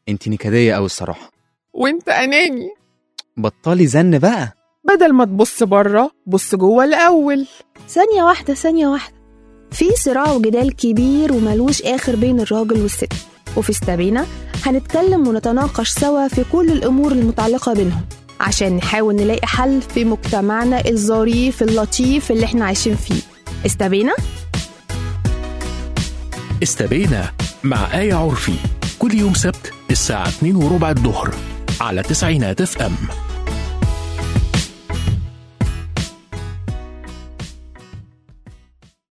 انت نكدية أوي الصراحة وانت اناني بطلي زن بقى بدل ما تبص بره بص جوه الاول ثانية واحدة ثانية واحدة في صراع وجدال كبير وملوش آخر بين الراجل والست وفي استبينا هنتكلم ونتناقش سوا في كل الأمور المتعلقة بينهم عشان نحاول نلاقي حل في مجتمعنا الظريف اللطيف اللي احنا عايشين فيه استبينا؟ استبينا مع آية عرفي كل يوم سبت الساعة 2 وربع الظهر على تسعينات اف ام